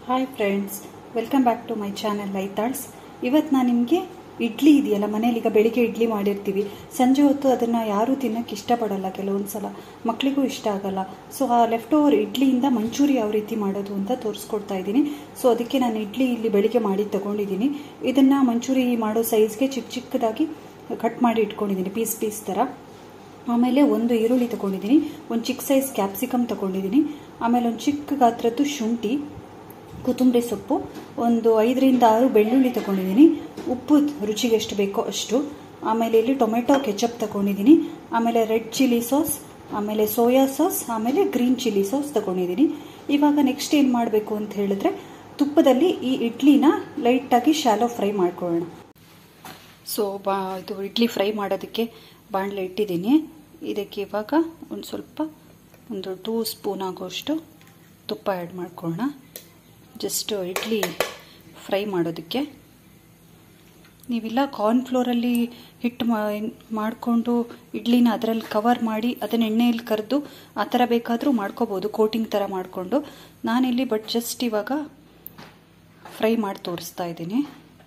hi friends welcome back to my channel ಲೈತಾಳ್ಸ್ ಇವತ್ತು ನಾನು ನಿಮಗೆ ಇಡ್ಲಿ ಇದೆಯಲ್ಲ ಮನೇಲಿ ಈಗ ಬೆಳಿಗ್ಗೆ ಇಡ್ಲಿ ಮಾಡಿರ್ತೀವಿ ಸಂಜೆ ಹೊತ್ತು ಅದನ್ನು ಯಾರೂ ತಿನ್ನೋಕ್ಕೆ ಇಷ್ಟಪಡಲ್ಲ ಕೆಲವೊಂದು ಸಲ ಮಕ್ಕಳಿಗೂ ಇಷ್ಟ ಆಗಲ್ಲ ಸೊ ಆ ಲೆಫ್ಟ್ ಓವರ್ ಇಡ್ಲಿಯಿಂದ ಮಂಚೂರಿ ಯಾವ ರೀತಿ ಮಾಡೋದು ಅಂತ ತೋರಿಸ್ಕೊಡ್ತಾ ಇದ್ದೀನಿ ಸೊ ಅದಕ್ಕೆ ನಾನು ಇಡ್ಲಿ ಇಲ್ಲಿ ಬೆಳಿಗ್ಗೆ ಮಾಡಿ ತಗೊಂಡಿದ್ದೀನಿ ಇದನ್ನು ಮಂಚೂರಿ ಮಾಡೋ ಸೈಜ್ಗೆ ಚಿಕ್ಕ ಚಿಕ್ಕದಾಗಿ ಕಟ್ ಮಾಡಿ ಇಟ್ಕೊಂಡಿದ್ದೀನಿ ಪೀಸ್ ಪೀಸ್ ಥರ ಆಮೇಲೆ ಒಂದು ಈರುಳ್ಳಿ ತಗೊಂಡಿದ್ದೀನಿ ಒಂದು ಚಿಕ್ಕ ಸೈಜ್ ಕ್ಯಾಪ್ಸಿಕಮ್ ತಗೊಂಡಿದ್ದೀನಿ ಆಮೇಲೆ ಒಂದು ಚಿಕ್ಕ ಗಾತ್ರದ್ದು ಶುಂಠಿ ಕೊತ್ತಂಬರಿ ಸೊಪ್ಪು ಒಂದು ಐದರಿಂದ ಆರು ಬೆಳ್ಳುಳ್ಳಿ ತಗೊಂಡಿದ್ದೀನಿ ಉಪ್ಪು ರುಚಿಗೆ ಎಷ್ಟು ಬೇಕೋ ಅಷ್ಟು ಆಮೇಲೆ ಇಲ್ಲಿ ಟೊಮೆಟೊ ಕೆಚಪ್ ತಗೊಂಡಿದ್ದೀನಿ ಆಮೇಲೆ ರೆಡ್ ಚಿಲ್ಲಿ ಸಾಸ್ ಆಮೇಲೆ ಸೋಯಾ ಸಾಸ್ ಆಮೇಲೆ ಗ್ರೀನ್ ಚಿಲ್ಲಿ ಸಾಸ್ ತಗೊಂಡಿದ್ದೀನಿ ಇವಾಗ ನೆಕ್ಸ್ಟ್ ಏನು ಮಾಡಬೇಕು ಅಂತ ಹೇಳಿದ್ರೆ ತುಪ್ಪದಲ್ಲಿ ಈ ಇಡ್ಲಿನ ಲೈಟಾಗಿ ಶಾಲೋ ಫ್ರೈ ಮಾಡ್ಕೊಳ್ಳೋಣ ಸೊ ಬಾ ಇದು ಇಡ್ಲಿ ಫ್ರೈ ಮಾಡೋದಕ್ಕೆ ಬಾಣಲೆ ಇಟ್ಟಿದ್ದೀನಿ ಇದಕ್ಕೆ ಇವಾಗ ಒಂದು ಸ್ವಲ್ಪ ಒಂದು ಟೂ ಸ್ಪೂನ್ ಆಗೋಷ್ಟು ತುಪ್ಪ ಆ್ಯಡ್ ಮಾಡ್ಕೊಳ್ಳೋಣ ಜಸ್ಟ್ ಇಡ್ಲಿ ಫ್ರೈ ಮಾಡೋದಕ್ಕೆ ನೀವಿಲ್ಲ ಕಾರ್ನ್ಫ್ಲೋರಲ್ಲಿ ಹಿಟ್ಟು ಮಾಡಿಕೊಂಡು ಇಡ್ಲಿನ ಅದರಲ್ಲಿ ಕವರ್ ಮಾಡಿ ಅದನ್ನ ಎಣ್ಣೆಯಲ್ಲಿ ಕರೆದು ಆ ಥರ ಬೇಕಾದರೂ ಮಾಡ್ಕೋಬೋದು ಕೋಟಿಂಗ್ ಥರ ಮಾಡಿಕೊಂಡು ನಾನಿಲ್ಲಿ ಬಟ್ ಜಸ್ಟ್ ಇವಾಗ ಫ್ರೈ ಮಾಡಿ ತೋರಿಸ್ತಾ ಇದ್ದೀನಿ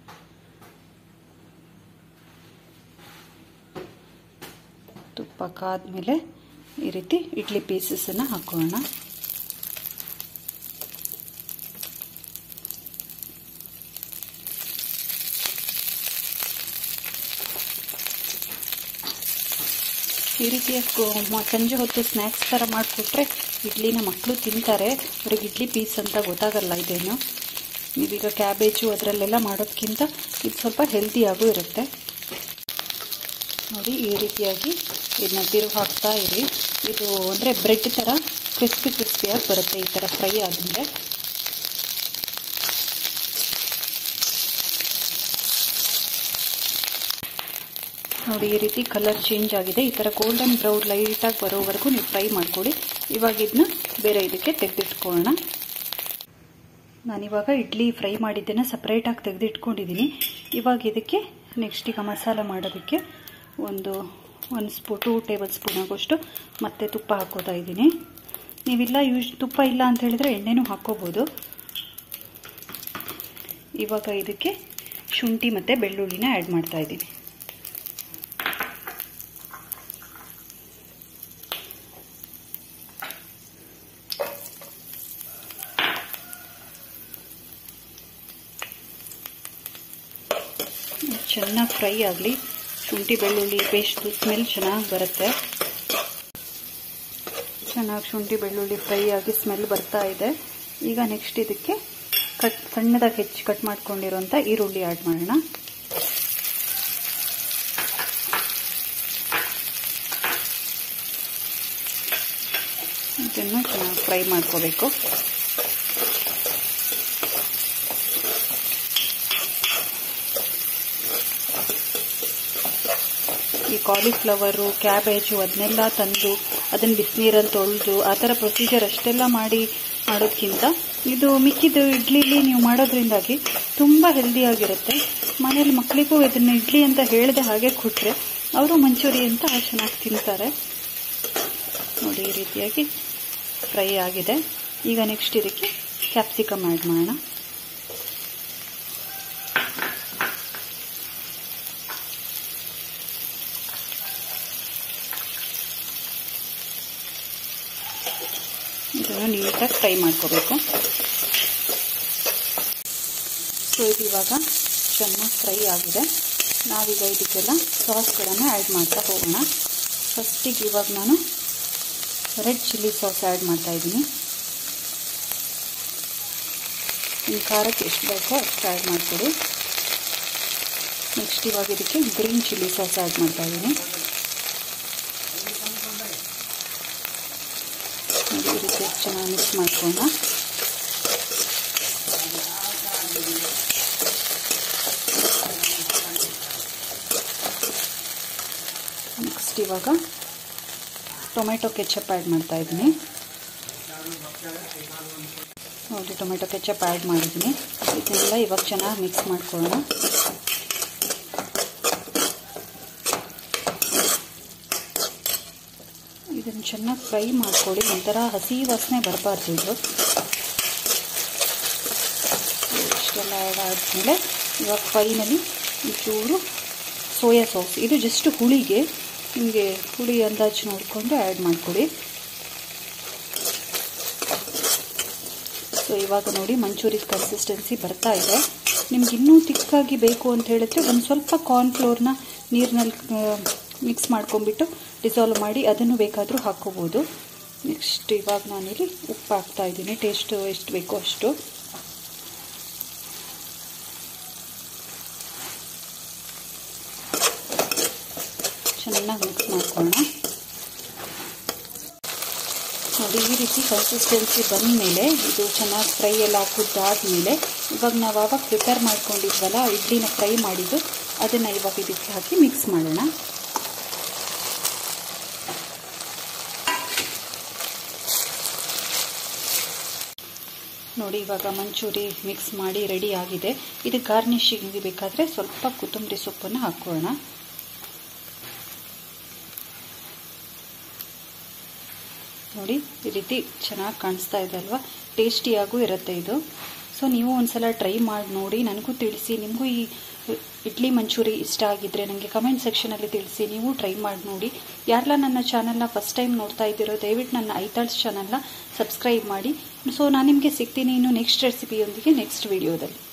ತುಪ್ಪ ಕಾದ್ಮೇಲೆ ಈ ರೀತಿ ಇಡ್ಲಿ ಪೀಸಸನ್ನು ಹಾಕೋಣ ಈ ರೀತಿಯ ಸಂಜೆ ಹೊತ್ತು ಸ್ನ್ಯಾಕ್ಸ್ ಥರ ಮಾಡಿಕೊಟ್ರೆ ಇಡ್ಲಿನ ಮಕ್ಕಳು ತಿಂತಾರೆ ಅವ್ರಿಗೆ ಇಡ್ಲಿ ಪೀಸ್ ಅಂತ ಗೊತ್ತಾಗಲ್ಲ ಇದೇನು ನೀವೀಗ ಕ್ಯಾಬೇಜು ಅದರಲ್ಲೆಲ್ಲ ಮಾಡೋದಕ್ಕಿಂತ ಇದು ಸ್ವಲ್ಪ ಹೆಲ್ದಿಯಾಗೂ ಇರುತ್ತೆ ನೋಡಿ ಈ ರೀತಿಯಾಗಿ ಇದನ್ನ ತಿರುವು ಹಾಕ್ತಾ ಇರಿ ಇದು ಅಂದರೆ ಬ್ರೆಡ್ ಥರ ಕ್ರಿಸ್ಪಿ ಕ್ರಿಸ್ಪಿಯಾಗಿ ಬರುತ್ತೆ ಈ ಥರ ಫ್ರೈ ಆದಮೇಲೆ ನೋಡಿ ಈ ರೀತಿ ಕಲರ್ ಚೇಂಜ್ ಆಗಿದೆ ಈ ಥರ ಗೋಲ್ಡನ್ ಬ್ರೌನ್ ಲೈಟಾಗಿ ಬರೋವರೆಗೂ ನೀವು ಫ್ರೈ ಮಾಡ್ಕೊಳ್ಳಿ ಇವಾಗ ಇದನ್ನ ಬೇರೆ ಇದಕ್ಕೆ ತೆಗೆದಿಟ್ಕೊಳ್ಳೋಣ ನಾನಿವಾಗ ಇಡ್ಲಿ ಫ್ರೈ ಮಾಡಿದ್ದನ್ನು ಸಪ್ರೇಟಾಗಿ ತೆಗೆದಿಟ್ಕೊಂಡಿದ್ದೀನಿ ಇವಾಗ ಇದಕ್ಕೆ ನೆಕ್ಸ್ಟ್ ಈಗ ಮಸಾಲ ಮಾಡೋದಕ್ಕೆ ಒಂದು ಒಂದು ಸ್ಪೂ ಟೂ ಟೇಬಲ್ ಸ್ಪೂನ್ ಆಗೋಷ್ಟು ಮತ್ತೆ ತುಪ್ಪ ಹಾಕೋತಾ ಇದ್ದೀನಿ ನೀವಿಲ್ಲ ಯೂಸ್ ತುಪ್ಪ ಇಲ್ಲ ಅಂತ ಹೇಳಿದ್ರೆ ಎಣ್ಣೆನೂ ಹಾಕ್ಕೋಬೋದು ಇವಾಗ ಇದಕ್ಕೆ ಶುಂಠಿ ಮತ್ತು ಬೆಳ್ಳುಳ್ಳಿನ ಆ್ಯಡ್ ಮಾಡ್ತಾ ಇದ್ದೀನಿ ಚೆನ್ನಾಗಿ ಫ್ರೈ ಆಗಲಿ ಶುಂಠಿ ಬೆಳ್ಳುಳ್ಳಿ ಪೇಸ್ಟು ಸ್ಮೆಲ್ ಚೆನ್ನಾಗಿ ಬರುತ್ತೆ ಚೆನ್ನಾಗಿ ಶುಂಠಿ ಬೆಳ್ಳುಳ್ಳಿ ಫ್ರೈ ಆಗಿ ಸ್ಮೆಲ್ ಬರ್ತಾ ಇದೆ ಈಗ ನೆಕ್ಸ್ಟ್ ಇದಕ್ಕೆ ಕಟ್ ಸಣ್ಣದಾಗಿ ಹೆಚ್ಚು ಕಟ್ ಮಾಡ್ಕೊಂಡಿರೋಂಥ ಈರುಳ್ಳಿ ಆ್ಯಡ್ ಮಾಡೋಣ ಇದನ್ನು ಚೆನ್ನಾಗಿ ಫ್ರೈ ಮಾಡ್ಕೋಬೇಕು ಈ ಕಾಲಿಫ್ಲವರು ಕ್ಯಾಬೇಜು ಅದನ್ನೆಲ್ಲ ತಂದು ಅದನ್ನು ಬಿಸಿನೀರಲ್ಲಿ ತೊಳೆದು ಆ ಥರ ಪ್ರೊಸೀಜರ್ ಅಷ್ಟೆಲ್ಲ ಮಾಡಿ ಮಾಡೋದಕ್ಕಿಂತ ಇದು ಮಿಕ್ಕಿದ್ದು ಇಡ್ಲಿಲಿ ನೀವು ಮಾಡೋದ್ರಿಂದಾಗಿ ತುಂಬ ಹೆಲ್ದಿಯಾಗಿರುತ್ತೆ ಮನೇಲಿ ಮಕ್ಕಳಿಗೂ ಇದನ್ನು ಇಡ್ಲಿ ಅಂತ ಹೇಳಿದೆ ಹಾಗೆ ಕೊಟ್ಟರೆ ಅವರು ಮಂಚೂರಿ ಅಂತ ಚೆನ್ನಾಗಿ ತಿಂತಾರೆ ನೋಡಿ ಈ ರೀತಿಯಾಗಿ ಫ್ರೈ ಆಗಿದೆ ಈಗ ನೆಕ್ಸ್ಟ್ ಇದಕ್ಕೆ ಕ್ಯಾಪ್ಸಿಕಮ್ ಆ್ಯಡ್ ಮಾಡೋಣ ಇದನ್ನು ನೀಟಾಗಿ ಫ್ರೈ ಮಾಡ್ಕೋಬೇಕು ಸೊ ಇದು ಇವಾಗ ಚೆನ್ನಾಗಿ ಫ್ರೈ ಆಗಿದೆ ನಾವೀಗ ಇದಕ್ಕೆಲ್ಲ ಸಾಸ್ಗಳನ್ನು ಆ್ಯಡ್ ಮಾಡ್ತಾ ಹೋಗೋಣ ಫಸ್ಟಿಗೆ ಇವಾಗ ನಾನು ರೆಡ್ ಚಿಲ್ಲಿ ಸಾಸ್ ಆ್ಯಡ್ ಮಾಡ್ತಾ ಇದ್ದೀನಿ ನಿಮ್ಮ ಖಾರಕ್ಕೆ ಎಷ್ಟು ಬೇಕೋ ಅಷ್ಟು ಆ್ಯಡ್ ಮಾಡ್ಕೊಳ್ಳಿ ನೆಕ್ಸ್ಟ್ ಇವಾಗ ಇದಕ್ಕೆ ಗ್ರೀನ್ ಚಿಲ್ಲಿ ಸಾಸ್ ಆ್ಯಡ್ ಮಾಡ್ತಾ ಇದ್ದೀನಿ ಈ ರೀತಿ ಚೆನ್ನಾಗಿ ಮಿಕ್ಸ್ ಮಾಡ್ಕೊಳ್ಳೋಣ ನೆಕ್ಸ್ಟ್ ಇವಾಗ ಟೊಮೆಟೊ ಕೆಚಪ್ ಆ್ಯಡ್ ಮಾಡ್ತಾ ಇದ್ದೀನಿ ನೋಡಿ ಟೊಮೆಟೊ ಕೆಚಪ್ ಆ್ಯಡ್ ಮಾಡಿದ್ದೀನಿ ಇದನ್ನೆಲ್ಲ ಇವಾಗ ಚೆನ್ನಾಗಿ ಮಿಕ್ಸ್ ಮಾಡ್ಕೊಳ್ಳೋಣ ಇದನ್ನು ಚೆನ್ನಾಗಿ ಫ್ರೈ ಮಾಡ್ಕೊಳ್ಳಿ ಒಂಥರ ಹಸಿ ವಾಸನೆ ಬರಬಾರ್ದು ಇದು ಇಷ್ಟೆಲ್ಲ ಆ್ಯಡ್ ಆದಮೇಲೆ ಇವಾಗ ಫೈನಲಿ ಒಂಚೂರು ಸೋಯಾ ಸಾಸ್ ಇದು ಜಸ್ಟ್ ಹುಳಿಗೆ ನಿಮಗೆ ಹುಳಿ ಅಂದಾಜು ನೋಡಿಕೊಂಡು ಆ್ಯಡ್ ಮಾಡಿಕೊಡಿ ಸೊ ಇವಾಗ ನೋಡಿ ಮಂಚೂರಿ ಕನ್ಸಿಸ್ಟೆನ್ಸಿ ಬರ್ತಾ ಇದೆ ನಿಮ್ಗೆ ಇನ್ನೂ ತಿಕ್ಕಾಗಿ ಬೇಕು ಅಂತ ಹೇಳಿದ್ರೆ ಒಂದು ಸ್ವಲ್ಪ ಕಾರ್ನ್ಫ್ಲೋರ್ನ ನೀರಿನಲ್ಲಿ ಮಿಕ್ಸ್ ಮಾಡ್ಕೊಂಬಿಟ್ಟು ಡಿಸಾಲ್ವ್ ಮಾಡಿ ಅದನ್ನು ಬೇಕಾದರೂ ಹಾಕ್ಕೋಬೋದು ನೆಕ್ಸ್ಟ್ ಇವಾಗ ನಾನಿಲ್ಲಿ ಉಪ್ಪು ಹಾಕ್ತಾ ಇದ್ದೀನಿ ಟೇಸ್ಟ್ ಎಷ್ಟು ಬೇಕೋ ಅಷ್ಟು ಚೆನ್ನಾಗಿ ಮಿಕ್ಸ್ ಮಾಡ್ಕೊಳ್ಳೋಣ ನೋಡಿ ಈ ರೀತಿ ಕನ್ಸಿಸ್ಟೆನ್ಸಿ ಬಂದ ಮೇಲೆ ಇದು ಚೆನ್ನಾಗಿ ಫ್ರೈ ಎಲ್ಲ ಕುದ್ದಾದಮೇಲೆ ಇವಾಗ ನಾವು ಆವಾಗ ಪ್ರಿಪೇರ್ ಮಾಡ್ಕೊಂಡಿದ್ವಲ್ಲ ಇಡ್ಲಿನ ಫ್ರೈ ಮಾಡಿದ್ದು ಅದನ್ನು ಇವಾಗ ಇದಕ್ಕೆ ಹಾಕಿ ಮಿಕ್ಸ್ ಮಾಡೋಣ ನೋಡಿ ಇವಾಗ ಮಂಚೂರಿ ಮಿಕ್ಸ್ ಮಾಡಿ ರೆಡಿ ಆಗಿದೆ ಇದು ಗಾರ್ನಿಷಿಂಗ್ ಬೇಕಾದರೆ ಸ್ವಲ್ಪ ಕೊತ್ತಂಬರಿ ಸೊಪ್ಪನ್ನು ಹಾಕೋಣ ನೋಡಿ ಈ ರೀತಿ ಚೆನ್ನಾಗಿ ಕಾಣಿಸ್ತಾ ಇದೆ ಅಲ್ವಾ ಟೇಸ್ಟಿಯಾಗೂ ಇರುತ್ತೆ ಇದು ಸೊ ನೀವು ಒಂದ್ಸಲ ಟ್ರೈ ಮಾಡಿ ನೋಡಿ ನನಗೂ ತಿಳಿಸಿ ನಿಮಗೂ ಈ ಇಡ್ಲಿ ಮಂಚೂರಿ ಇಷ್ಟ ಆಗಿದ್ದರೆ ನನಗೆ ಕಮೆಂಟ್ ಸೆಕ್ಷನಲ್ಲಿ ತಿಳಿಸಿ ನೀವು ಟ್ರೈ ಮಾಡಿ ನೋಡಿ ಯಾರೆಲ್ಲ ನನ್ನ ಚಾನಲ್ನ ಫಸ್ಟ್ ಟೈಮ್ ನೋಡ್ತಾ ಇದ್ದೀರೋ ದಯವಿಟ್ಟು ನನ್ನ ಐತಾಳ್ಸ್ ಚಾನಲ್ನ ಸಬ್ಸ್ಕ್ರೈಬ್ ಮಾಡಿ ಸೊ ನಾನು ನಿಮಗೆ ಸಿಗ್ತೀನಿ ಇನ್ನು ನೆಕ್ಸ್ಟ್ ರೆಸಿಪಿಯೊಂದಿಗೆ ನೆಕ್ಸ್ಟ್ ವಿಡಿಯೋದಲ್ಲಿ